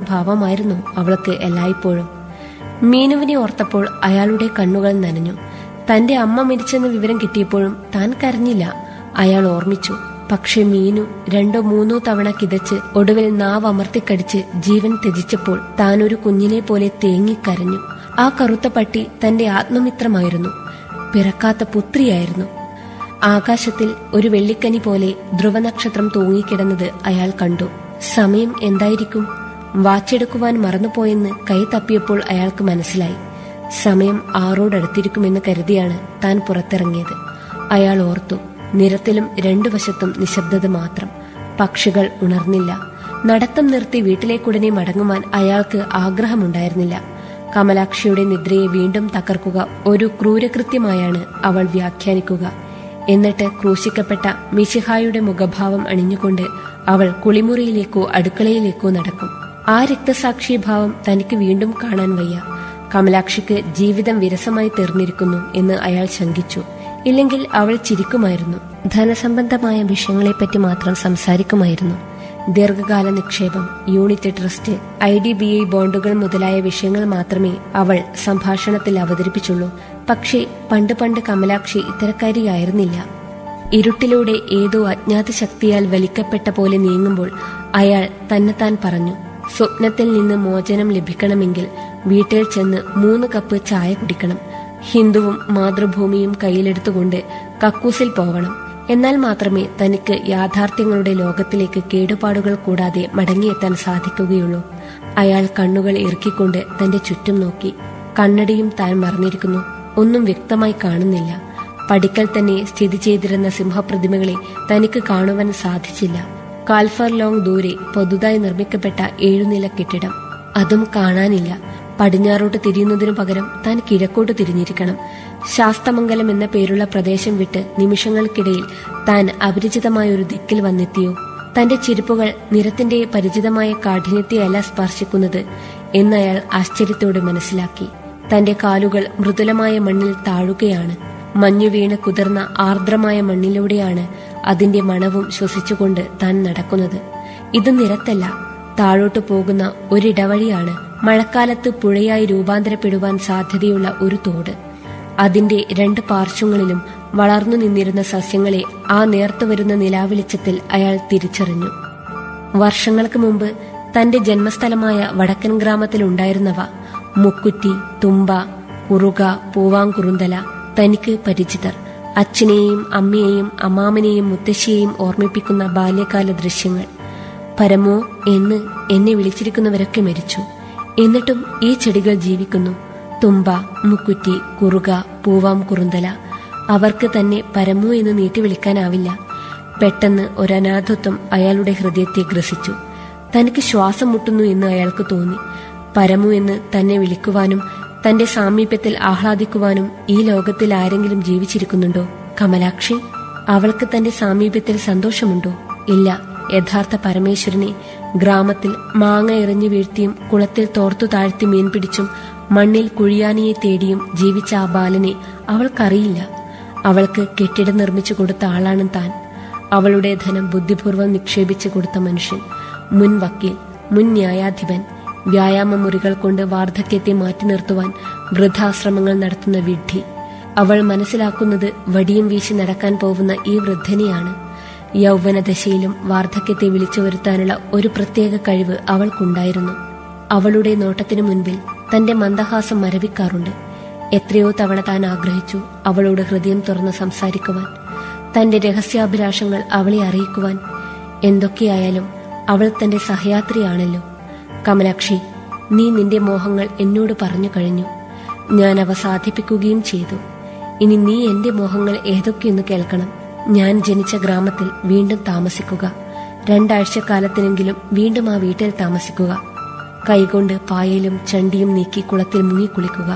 ഭാവമായിരുന്നു അവൾക്ക് എല്ലായ്പ്പോഴും മീനുവിനെ ഓർത്തപ്പോൾ അയാളുടെ കണ്ണുകൾ നനഞ്ഞു തന്റെ അമ്മ മരിച്ചെന്ന വിവരം കിട്ടിയപ്പോഴും താൻ കരഞ്ഞില്ല അയാൾ ഓർമ്മിച്ചു പക്ഷെ മീനു രണ്ടോ മൂന്നോ തവണ കിതച്ച് ഒടുവിൽ നാവ് അമർത്തിക്കടിച്ച് ജീവൻ ത്യജിച്ചപ്പോൾ താൻ ഒരു കുഞ്ഞിനെ പോലെ തേങ്ങിക്കരഞ്ഞു ആ കറുത്ത പട്ടി തന്റെ ആത്മമിത്രമായിരുന്നു പിറക്കാത്ത പുത്രിയായിരുന്നു ആകാശത്തിൽ ഒരു വെള്ളിക്കനി പോലെ ധ്രുവനക്ഷത്രം തൂങ്ങിക്കിടന്നത് അയാൾ കണ്ടു സമയം എന്തായിരിക്കും വാച്ചെടുക്കുവാൻ മറന്നുപോയെന്ന് കൈ തപ്പിയപ്പോൾ അയാൾക്ക് മനസ്സിലായി സമയം ആറോടടുത്തിരിക്കുമെന്ന് കരുതിയാണ് താൻ പുറത്തിറങ്ങിയത് അയാൾ ഓർത്തു നിരത്തിലും രണ്ടു വശത്തും നിശബ്ദത മാത്രം പക്ഷികൾ ഉണർന്നില്ല നടത്തം നിർത്തി വീട്ടിലേക്കുടനെ മടങ്ങുവാൻ അയാൾക്ക് ആഗ്രഹമുണ്ടായിരുന്നില്ല കമലാക്ഷിയുടെ നിദ്രയെ വീണ്ടും തകർക്കുക ഒരു ക്രൂരകൃത്യമായാണ് അവൾ വ്യാഖ്യാനിക്കുക എന്നിട്ട് ക്രൂശിക്കപ്പെട്ട മിശിഹായുടെ മുഖഭാവം അണിഞ്ഞുകൊണ്ട് അവൾ കുളിമുറിയിലേക്കോ അടുക്കളയിലേക്കോ നടക്കും ആ രക്തസാക്ഷിഭാവം തനിക്ക് വീണ്ടും കാണാൻ വയ്യ കമലാക്ഷിക്ക് ജീവിതം വിരസമായി തീർന്നിരിക്കുന്നു എന്ന് അയാൾ ശങ്കിച്ചു ഇല്ലെങ്കിൽ അവൾ ചിരിക്കുമായിരുന്നു ധനസംബന്ധമായ വിഷയങ്ങളെപ്പറ്റി മാത്രം സംസാരിക്കുമായിരുന്നു ദീർഘകാല നിക്ഷേപം unit trust I D B I ബോണ്ടുകൾ മുതലായ വിഷയങ്ങൾ മാത്രമേ അവൾ സംഭാഷണത്തിൽ അവതരിപ്പിച്ചുള്ളൂ പക്ഷേ പണ്ട് പണ്ട് കമലാക്ഷി ഇത്തരക്കാരിയായിരുന്നില്ല ഇരുട്ടിലൂടെ ഏതോ അജ്ഞാത ശക്തിയാൽ വലിക്കപ്പെട്ട പോലെ നീങ്ങുമ്പോൾ അയാൾ തന്നെത്താൻ പറഞ്ഞു സ്വപ്നത്തിൽ നിന്ന് മോചനം ലഭിക്കണമെങ്കിൽ വീട്ടിൽ ചെന്ന് മൂന്ന് കപ്പ് ചായ കുടിക്കണം ഹിന്ദുവും മാതൃഭൂമിയും കയ്യിലെടുത്തുകൊണ്ട് കക്കൂസിൽ പോകണം എന്നാൽ മാത്രമേ തനിക്ക് യാഥാർത്ഥ്യങ്ങളുടെ ലോകത്തിലേക്ക് കേടുപാടുകൾ കൂടാതെ മടങ്ങിയെത്താൻ സാധിക്കുകയുള്ളൂ അയാൾ കണ്ണുകൾ ഇറുക്കിക്കൊണ്ട് തന്റെ ചുറ്റും നോക്കി കണ്ണടിയും താൻ മറന്നിരിക്കുന്നു ഒന്നും വ്യക്തമായി കാണുന്നില്ല പടിക്കൽ തന്നെ സ്ഥിതി ചെയ്തിരുന്ന സിംഹപ്രതിമകളെ തനിക്ക് കാണുവാൻ സാധിച്ചില്ല കാൽഫർ ലോങ് ദൂരെ പുതുതായി നിർമ്മിക്കപ്പെട്ട ഏഴുനില കെട്ടിടം അതും കാണാനില്ല പടിഞ്ഞാറോട്ട് തിരിയുന്നതിനു പകരം താൻ കിഴക്കോട്ട് തിരിഞ്ഞിരിക്കണം ശാസ്തമംഗലം എന്ന പേരുള്ള പ്രദേശം വിട്ട് നിമിഷങ്ങൾക്കിടയിൽ താൻ അപരിചിതമായ ഒരു ദിക്കിൽ വന്നെത്തിയോ തന്റെ ചിരിപ്പുകൾ നിറത്തിന്റെ പരിചിതമായ കാഠിന്യത്തെയല്ല സ്പർശിക്കുന്നത് എന്നയാൾ ആശ്ചര്യത്തോടെ മനസ്സിലാക്കി തന്റെ കാലുകൾ മൃദുലമായ മണ്ണിൽ താഴുകയാണ് മഞ്ഞു വീണ് കുതിർന്ന ആർദ്രമായ മണ്ണിലൂടെയാണ് അതിന്റെ മണവും ശ്വസിച്ചുകൊണ്ട് താൻ നടക്കുന്നത് ഇത് നിരത്തല്ല താഴോട്ട് പോകുന്ന ഒരിടവഴിയാണ് മഴക്കാലത്ത് പുഴയായി രൂപാന്തരപ്പെടുവാൻ സാധ്യതയുള്ള ഒരു തോട് അതിന്റെ രണ്ട് പാർശ്വങ്ങളിലും വളർന്നു നിന്നിരുന്ന സസ്യങ്ങളെ ആ നേർത്തു വരുന്ന നിലാവെളിച്ചത്തിൽ അയാൾ തിരിച്ചറിഞ്ഞു വർഷങ്ങൾക്ക് മുമ്പ് തന്റെ ജന്മസ്ഥലമായ വടക്കൻ ഗ്രാമത്തിലുണ്ടായിരുന്നവ മുക്കുറ്റി തുമ്പ കുറുക പൂവാങ്കുറുന്തല തനിക്ക് പരിചിതർ അച്ഛനെയും അമ്മയെയും അമ്മാമനെയും മുത്തശ്ശിയെയും ഓർമ്മിപ്പിക്കുന്ന ബാല്യകാല ദൃശ്യങ്ങൾ പരമോ എന്ന് എന്നെ വിളിച്ചിരിക്കുന്നവരൊക്കെ മരിച്ചു എന്നിട്ടും ഈ ചെടികൾ ജീവിക്കുന്നു തുമ്പ മുക്കുറ്റി കുറുക പൂവാം കുറുന്തല അവർക്ക് തന്നെ പരമു എന്ന് നീട്ടി വിളിക്കാനാവില്ല പെട്ടെന്ന് ഒരനാഥത്വം അയാളുടെ ഹൃദയത്തെ ഗ്രസിച്ചു തനിക്ക് ശ്വാസം മുട്ടുന്നു എന്ന് അയാൾക്ക് തോന്നി പരമു എന്ന് തന്നെ വിളിക്കുവാനും തന്റെ സാമീപ്യത്തിൽ ആഹ്ലാദിക്കുവാനും ഈ ലോകത്തിൽ ആരെങ്കിലും ജീവിച്ചിരിക്കുന്നുണ്ടോ കമലാക്ഷി അവൾക്ക് തന്റെ സാമീപ്യത്തിൽ സന്തോഷമുണ്ടോ ഇല്ല യഥാർത്ഥ പരമേശ്വരനെ ഗ്രാമത്തിൽ മാങ്ങ എറിഞ്ഞു വീഴ്ത്തിയും കുളത്തിൽ തോർത്തു താഴ്ത്തി മീൻ പിടിച്ചും മണ്ണിൽ കുഴിയാനിയെ തേടിയും ജീവിച്ച ആ ബാലനെ അവൾക്കറിയില്ല അവൾക്ക് കെട്ടിടം നിർമ്മിച്ചു കൊടുത്ത ആളാണ് താൻ അവളുടെ ധനം ബുദ്ധിപൂർവ്വം നിക്ഷേപിച്ചു കൊടുത്ത മനുഷ്യൻ മുൻ വക്കീൽ മുൻ ന്യായാധിപൻ വ്യായാമ മുറികൾ കൊണ്ട് വാർദ്ധക്യത്തെ മാറ്റി നിർത്തുവാൻ വൃദ്ധാശ്രമങ്ങൾ നടത്തുന്ന വിഡ്ഢി അവൾ മനസ്സിലാക്കുന്നത് വടിയും വീശി നടക്കാൻ പോകുന്ന ഈ വൃദ്ധനെയാണ് യൗവനദശയിലും വാർദ്ധക്യത്തെ വിളിച്ചു വരുത്താനുള്ള ഒരു പ്രത്യേക കഴിവ് അവൾക്കുണ്ടായിരുന്നു അവളുടെ നോട്ടത്തിനു മുൻപിൽ തന്റെ മന്ദഹാസം മരവിക്കാറുണ്ട് എത്രയോ തവണ താൻ ആഗ്രഹിച്ചു അവളോട് ഹൃദയം തുറന്ന് സംസാരിക്കുവാൻ തന്റെ രഹസ്യാഭിലാഷങ്ങൾ അവളെ അറിയിക്കുവാൻ എന്തൊക്കെയായാലും അവൾ തന്റെ സഹയാത്രിയാണല്ലോ കമലാക്ഷി നീ നിന്റെ മോഹങ്ങൾ എന്നോട് പറഞ്ഞു കഴിഞ്ഞു ഞാൻ അവ സാധിപ്പിക്കുകയും ചെയ്തു ഇനി നീ എന്റെ മോഹങ്ങൾ ഏതൊക്കെയെന്ന് കേൾക്കണം ഞാൻ ജനിച്ച ഗ്രാമത്തിൽ വീണ്ടും താമസിക്കുക രണ്ടാഴ്ചക്കാലത്തിനെങ്കിലും വീണ്ടും ആ വീട്ടിൽ താമസിക്കുക കൈകൊണ്ട് പായലും ചണ്ടിയും നീക്കി കുളത്തിൽ മുങ്ങിക്കുളിക്കുക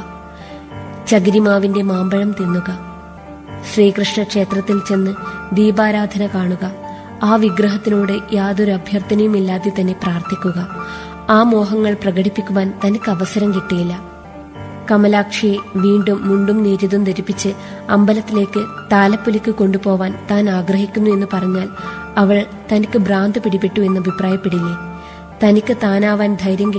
ചകിരിമാവിന്റെ മാമ്പഴം തിന്നുക ശ്രീകൃഷ്ണ ക്ഷേത്രത്തിൽ ചെന്ന് ദീപാരാധന കാണുക ആ വിഗ്രഹത്തിനോട് യാതൊരു അഭ്യർത്ഥനയുമില്ലാതെ തന്നെ പ്രാർത്ഥിക്കുക ആ മോഹങ്ങൾ പ്രകടിപ്പിക്കുവാൻ തനിക്ക് അവസരം കിട്ടിയില്ല കമലാക്ഷിയെ വീണ്ടും മുണ്ടും നീരിതും ധരിപ്പിച്ച് അമ്പലത്തിലേക്ക് താലപ്പൊലിക്ക് കൊണ്ടുപോവാൻ താൻ ആഗ്രഹിക്കുന്നു എന്ന് പറഞ്ഞാൽ അവൾ തനിക്ക് ഭ്രാന്ത് പിടിപെട്ടു എന്ന് അഭിപ്രായപ്പെടില്ലേ തനിക്ക് താനാവാൻ ധൈര്യം